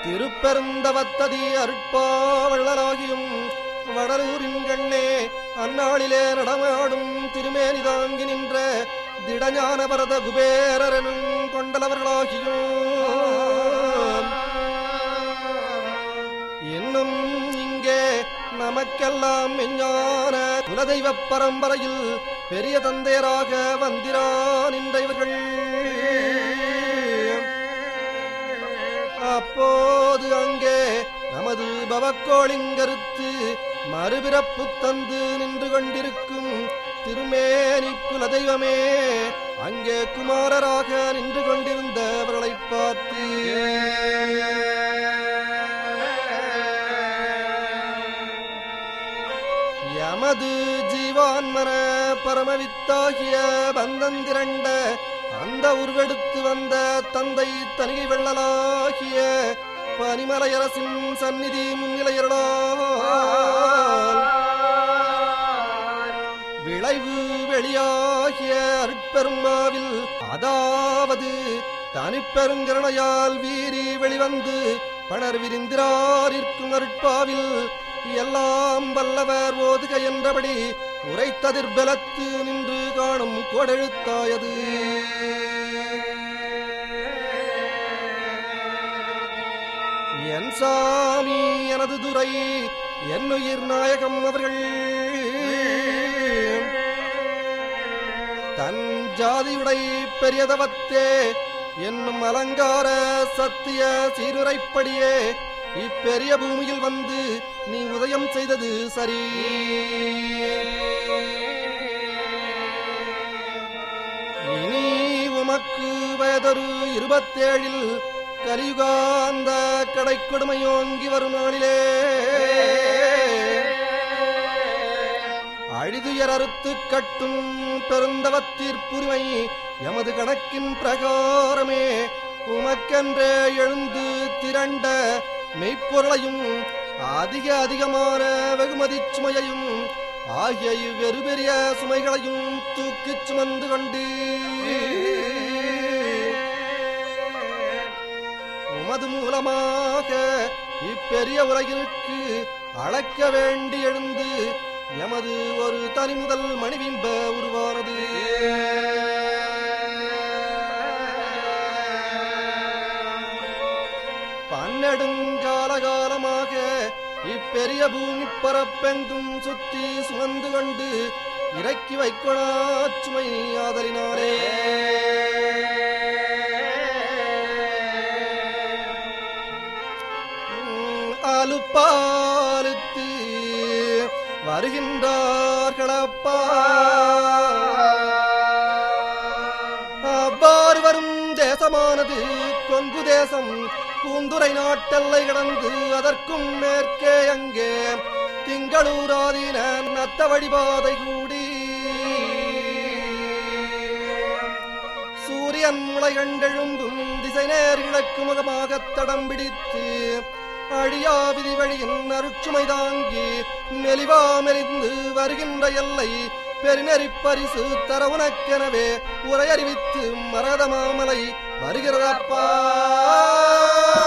திருப்பெருந்தவத்ததி அருட்பாவள்ளலாகியும் வடலூரின் கண்ணே அந்நாளிலே நடமாடும் திருமேனி தாங்கி நின்ற திடஞான பரத குபேரனும் கொண்டலவர்களாகியும் இன்னும் இங்கே நமக்கெல்லாம் மெஞ்ஞான குலதெய்வ பரம்பரையில் பெரிய தந்தையராக வந்திரா நின்ற இவர்கள் அப்போது அங்கே நமது பவக்கோளிங்கருத்து மறுபிறப்பு தந்து நின்று கொண்டிருக்கும் திருமேனி குலதெய்வமே அங்கே குமாரராக நின்று கொண்டிருந்தவர்களைப் பார்த்து எமது ஜீவான்மன பரமவித்தாகிய பந்தந்திரண்ட அந்த உருவெடுத்து வந்த தந்தை தனிகை வெள்ளலாகிய பனிமலையரசின் சந்நிதி முன்னிலையர்களால் விளைவு வெளியாகிய அருட்பெருமாவில் அதாவது தனிப்பெருங்கருணையால் வீரி வெளிவந்து பணர் விரிந்திராரிற்கும் அருட்பாவில் எல்லாம் வல்லவர் ஓதுக என்றபடி உரைத்ததிர்பலத்து நின்று காணும் கோடெழுத்தாயது என் சாமி எனது துரை என்னுயிர் நாயகம் அவர்கள் தன் ஜாதியுடை பெரியதவத்தே என்னும் அலங்கார சத்திய சீருரைப்படியே இப்பெரிய பூமியில் வந்து நீ உதயம் செய்தது சரி இனி உமக்கு வயதொரு இருபத்தேழில் கலியுகாந்த கடை கொடுமையோங்கி வரும் நாளிலே அழிதுயர் அறுத்து கட்டும் பெருந்தவத்தீர்ப்புரிமை எமது கணக்கின் பிரகாரமே உமக்கென்றே எழுந்து திரண்ட மெய்ப்பொருளையும் அதிக அதிகமான வெகுமதி சுமையையும் ஆகிய இவ்வெறு பெரிய சுமைகளையும் தூக்கிச் சுமந்து கொண்டு உமது மூலமாக இப்பெரிய உலகிற்கு அளக்க வேண்டி எழுந்து எமது ஒரு தனி முதல் மணிபிம்ப உருவானது பன்னெடுங்கால காலமாக இப்பெரிய பூமி பரப்பெங்கும் சுத்தி சுமந்து கொண்டு இறக்கி வைக்கொணா சுமை ஆதலினாரே உம், அலுப்பாலுத்தி வருகின்றார்களப்பா அவ்வாறு வரும் தேசமானது கொங்கு தேசம் பூந்துரை நாட்டெல்லை கடந்து அதற்கும் மேற்கே அங்கே திங்களூராதீன நத்த வழிபாதை கூடி சூரியன் முளை கண்டெழும்பும் திசை நேர் கிழக்கு முகமாக தடம் பிடித்து அழியா விதி வழியின் அருட்சுமை தாங்கி மெலிவா மெலிந்து வருகின்ற எல்லை பெருநெறி பரிசு தர உனக்கெனவே உரையறிவித்து மரகத மாமலை வருகிறதப்பா